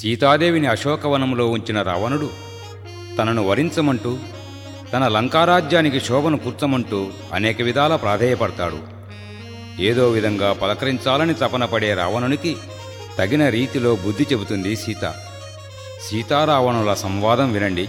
సీతాదేవిని అశోకవనంలో ఉంచిన రావణుడు తనను వరించమంటూ తన లంకారాజ్యానికి శోభను కూర్చమంటూ అనేక విధాల ప్రాధేయపడతాడు ఏదో విధంగా పలకరించాలని తపన పడే రావణునికి తగిన రీతిలో బుద్ధి చెబుతుంది సీత సీతారావణుల సంవాదం వినండి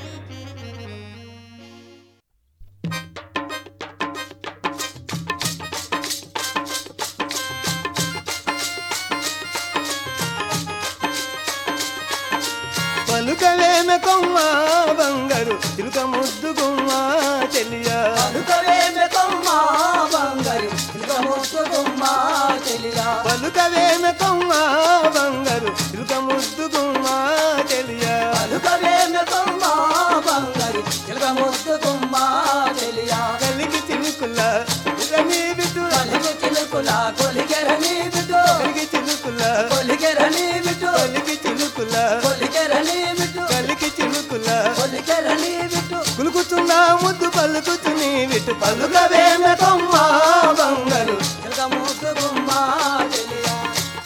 పలుకవేమ కొమ్మ బంగారు చిలుక ముద్దు గుమ్మ చెల్లియా పలుకవేమె కొమ్మ బంగారు ఇక ముద్దు గుమ్మ చెలియా పలుకవేమ కొమ్మ బంగారు చిలుక ముద్దు గుమ్మ చెల్లియా పలుకవేమె కొమ్మ బంగారు ఇక ముద్దు గుమ్మ చెలియా కలిగి చిలుకుల రని బిడ్డు కలిగి చిలుకుల కొలికెరని బిడ్డు కలిగి చిలుకుల కొలికెరని బిడ్డు కలిగి చిలుకుల కొలికెరని బిడ్డు కలిగి చిలుకుల కొలికెరని బిడ్డు కులుకుతున్నా ముద్దు పలుకుతుని విటు పలుకవేమ కొమ్మ బంగారు ఇక ముద్దు గుమ్మ చెలియా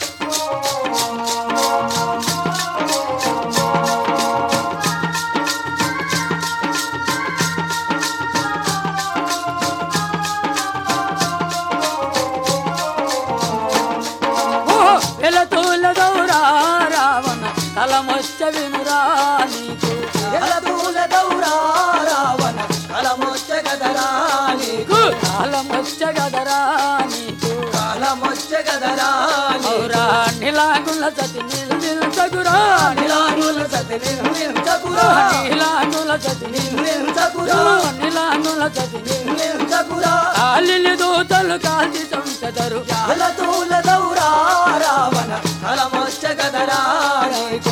వెలతూల దౌరా రావణ తలమొచ్చ వినురా నీకు ఎలతూల దౌరా రావణ కలమొచ్చ గదరా నీకు తలమొచ్చ గదరా నీకు కాలమొచ్చ గదరా నీకు ఔరా నిలాగుల సతి నిల్సగురా నిలానుల సతి నిర్మించకురా నిలాగుల సతి నిర్మించకురా నిలాగుల సతి నిర్మించకురా కాలిలి దూతలు కాల్చి చంచెదరు ఎలతూల దౌరా రావణ కలమొచ్చ గదరా నీకు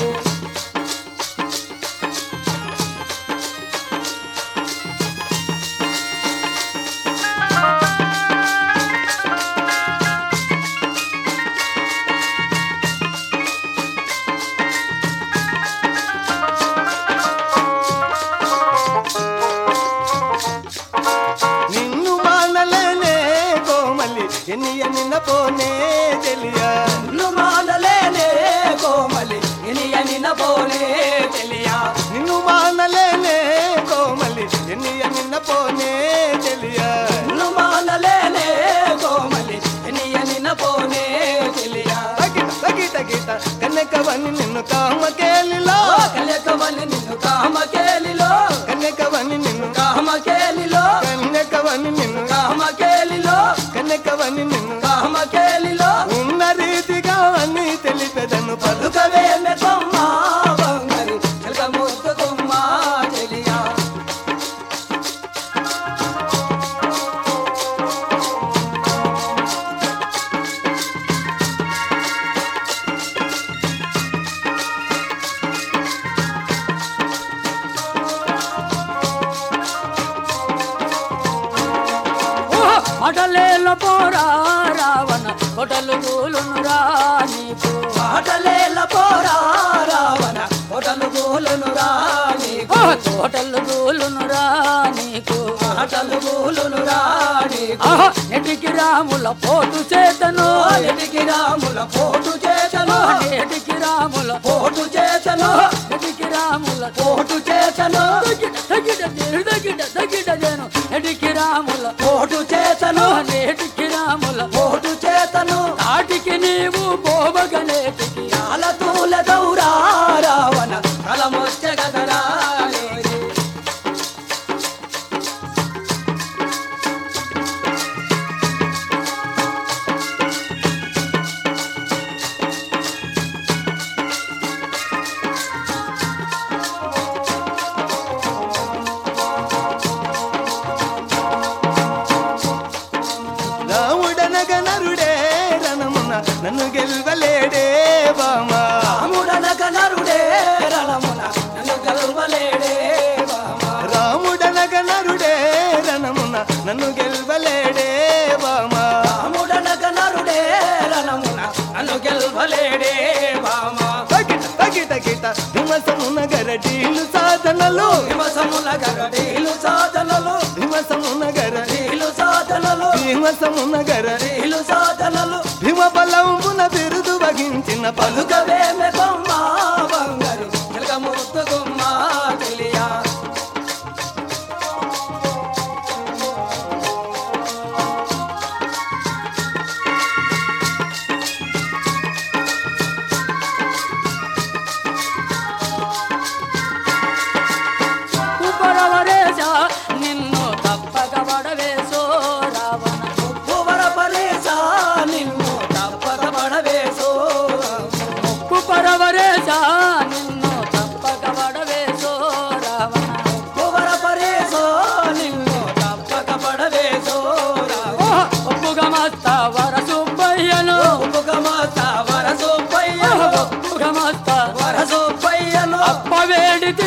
నిన్ను మానలేనే కోమలి ఎన్ని ఎన్నిన పోనే తెలియా నిన్ను మానలేనే కోమలి ఇనియనిన పోనే తెలియా నిన్ను మానలేనే కోమలి ఎన్ని ఎన్నిన పోనే తెలియా నిన్ను మానలేనే కోమలి ఇనియనిన పోనే తెలియా తగిట తగిట గీత కన్నెకవని నిన్ను కామకేలిలో కలకవని నిన్ను కామకేలిలో కన్నెకవని నిన్ను కామకేలిలో కన్నెకవని నిన్ను కామకేలిలో కన్నెకవని నిన్ను కామకేలిలో ఉన్న రీతిగా అన్ని తెలిపెదను పలుక పలుకవేమె కొమ్మ బంగారు చిలక ముద్దు కొమ్మ చెలియా మటలేల పోరా రావణ కొటలు గూలునురా నీకు ఆటలేల పోరా రావణ కొటలు గోలును రాణికు తోటలు గూలునురా నీకు ఆటలు గోలును రాణికు ఆహా, నెటికి రాముల పోటు చేతను ఎదికి రాముల పోటు చేతను నేటికి రాముల పోటు చేతను నెటికి రాముల పోటు చేతను తగిట తగిట తగిట తగిట జను నెటికి రాముల పోటు చేతను నేటికి రాముల పోటు చేతను నాటికి నీవు పోవగనేటికి కాలతూల దౌరా రావణ కలమొచ్చ గదరా రాముడనగ నరుడే రణమున నన్ను గెల్వలేడే బామా రాముడనక నరుడే రణమున నన్ను గెలవలేడే బామా రాముడనగ నరుడే రణమున నన్ను గెల్వలేడే బామా రాముడనక నరుడే రణమున నన్ను గెలవలేడే బామా తగిట తగిట గిట హిమసమున గరడీలు సాధనలు హిమసముల గరడీలు సాధనలు హిమసమున గర నీలు సాధనలు హిమసమున గర నీలు సాధనలు భీమ బలంబున బిరుదు వగించిన పలుక పలుకవేమె కొమ్మ బంగారు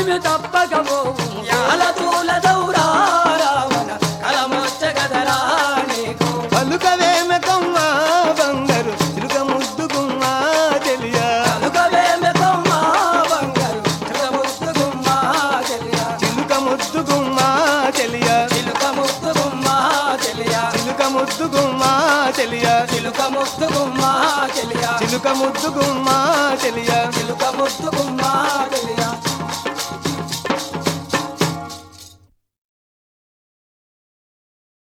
ఏమి తప్పకపోవు యాల తూల దౌరా రావణ కలమొచ్చ గదరా నీకు పలుకవేమె కొమ్మ బంగారు చిలుక ముద్దుకుమ్మ తెలియ కనుకవేమె కొమ్మ బంగారు చిలుక ముద్దు గుమ్మ చెలియా చిలుక ముద్దుకుమ్మ తెలియ చిలుక ముద్దు గుమ్మ చెలియా చిలుక ముద్దుకుమ్మ తెలియ చిలుక ముద్దు గుమ్మ చెలియా చిలుక ముద్దుకుమ్మ తెలియ చిలుక ముద్దు